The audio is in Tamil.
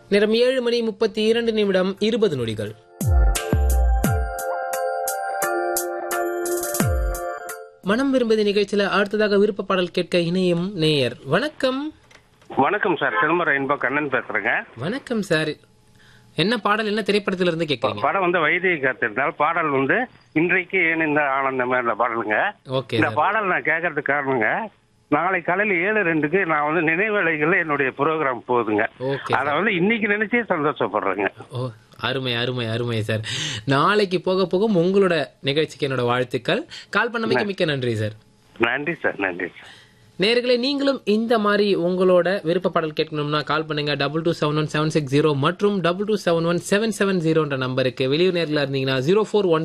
நேரம் ஏழு மணி முப்பத்தி இரண்டு நிமிடம் இருபது நொடிகள் மனம் விரும்புதி நிகழ்ச்சியில அடுத்ததாக விருப்ப பாடல் கேட்க இணையும் நேயர் வணக்கம் வணக்கம் சார் சிதம்பரம் ரெயின்போ கண்ணன் பேசுறேங்க வணக்கம் சார் என்ன பாடல் என்ன திரைப்படத்துல இருந்து கேட்கறீங்க படம் வந்து வைத்திய காத்திருந்தால் பாடல் வந்து இன்றைக்கு ஏன் இந்த ஆனந்தம் இந்த பாடலுங்க ஓகே இந்த பாடல் நான் கேட்கறதுக்கு காரணங்க நாளை காலையில ஏழு ரெண்டுக்கு நான் வந்து நினைவலைகள்ல என்னுடைய ப்ரோக்ராம் போகுதுங்க ஓகே அதை வந்து இன்னைக்கு நினைச்சே சந்தோஷப்படுறேங்க ஓ அருமை அருமை அருமை சார் நாளைக்கு போக போக உங்களோட நிகழ்ச்சிக்கு என்னோட வாழ்த்துக்கள் கால் பண்ணமைக்கு மிக்க நன்றி சார் நன்றி சார் நன்றி சார் நேர்களே நீங்களும் இந்த மாதிரி உங்களோட விருப்ப பாடல் கேட்கணும்னா கால் பண்ணுங்க double two seven one seven six zero மற்றும் double two seven one seven seven ஜீரோன்ற நம்பருக்கு வெளியூர் நேரில் இருந்தீங்கன்னா ஜீரோ ஃபோர் ஒன்